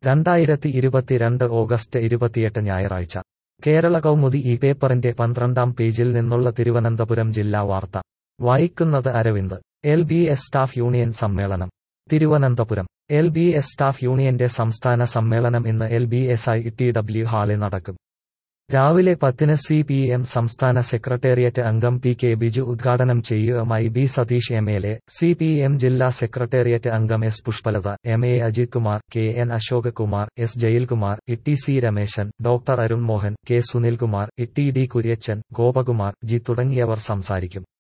രണ്ടായിരത്തി ഇരുപത്തിരണ്ട് ഓഗസ്റ്റ് ഇരുപത്തിയെട്ട് ഞായറാഴ്ച കേരള കൗമുദി ഈ പേപ്പറിന്റെ പന്ത്രണ്ടാം പേജിൽ നിന്നുള്ള തിരുവനന്തപുരം ജില്ലാ വാർത്ത വായിക്കുന്നത് Aravind L B S staff union സമ്മേളനം Thiruvananthapuram L B S staff യൂണിയന്റെ സംസ്ഥാന സമ്മേളനം ഇന്ന് L B S I T W ഹാളിൽ നടക്കും രാവിലെ പത്തിന് സി പി എം സംസ്ഥാന സെക്രട്ടേറിയറ്റ് അംഗം പി കെ ബിജു ഉദ്ഘാടനം ചെയ്യുകയുമായി B Satheesh M L A C P M ജില്ലാ സെക്രട്ടേറിയറ്റ് അംഗം S Pushpalatha M A Ajith Kumar K N Ashok Kumar S Jayilkumar E C Rameshan doctor Arun Mohan K Sunilkumar E T D Kuriachan Gopakumar G തുടങ്ങിയവർ സംസാരിക്കും